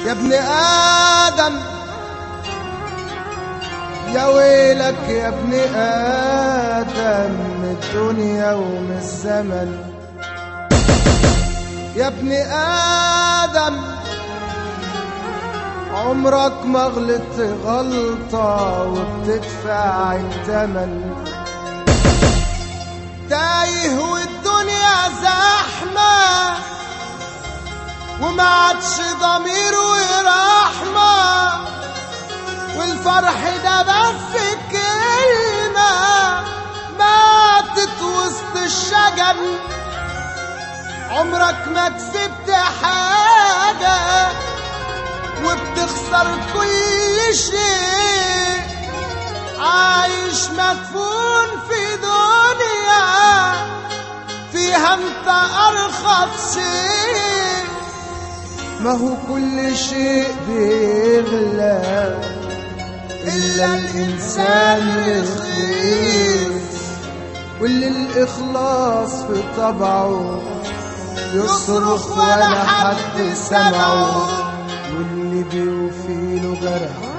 يا ابن آدم يا ويلك يا ابن آدم من الدنيا ومن الزمن يا ابن آدم عمرك ما غلطت غلطة وبتدفع التمن تايه والدنيا زحمة وما عادش ضمير ورحمة والفرح ده بس كلمة ماتت وسط الشجن عمرك ما كسبت حاجة وبتخسر كل شيء عايش مدفون في دنيا فيها انت ارخص شيء ما هو كل شيء بيغلى إلا الإنسان الخيس واللي الإخلاص في طبعه يصرخ ولا حد سمعه واللي بيوفيله جرحه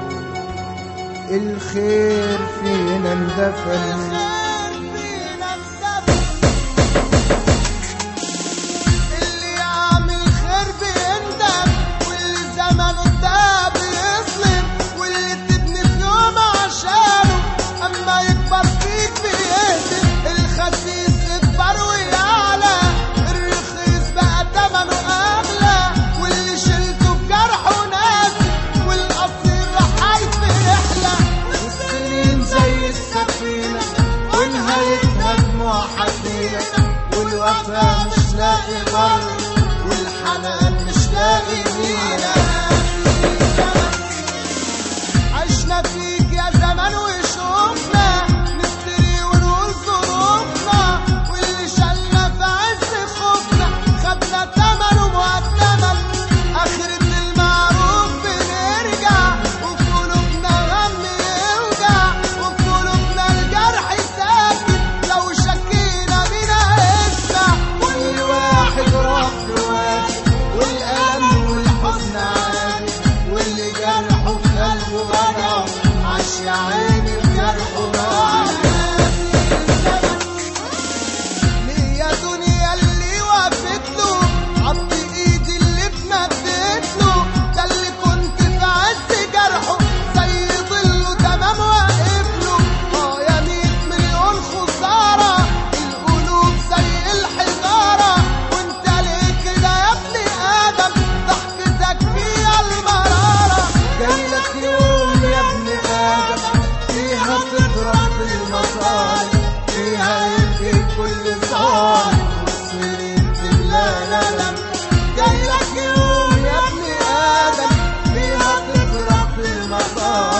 الخير فينا اندفن اللي يعمل خير بيندم واللي زمنه ده بيظلم واللي تبني في يوم عشانه اما يكبر فيك بيهدم الخسيس يكبر ويعلى الرخيص بقى تمنه اغلى واللي شلته بجرحه ناسي والاصيل حيث يحلى والسنين زي السفينه ونهايتها دموع حزينه والوفا مش لاقي بر والحنان مش لاقي مينا عشنا فيك يا زمان وشوفنا نفتري ونقول ظروفنا واللي شالنا في عز خوفنا خدنا تمنه مقدما اخرة المعروف بنرجع وفي قلوبنا غم يوجع وفي قلوبنا الجرح ساكت لو شكينا بينا اسمع كل واحد راح لواحد والألم والحزن عادي واللي جرحه في قلبه غرام عاش يا عيني بجرحه ليه يا دنيا اللي وقفت له عض ايدي اللي اتمدت له ده اللي كنت في عز جرحه زي ظله تمام واقف له اه يا ميت مليون خسارة القلوب زي الحجارة وانت ليه كده يا ابن ادم ضحكتك فيها المرارة جايلك يوم يا ابن ادم فيها تضرب بالمصاري فيها يبكي كل ظالم والسنين تملى ندم جايلك يوم يا ابن ادم فيها تضرب بالمصاري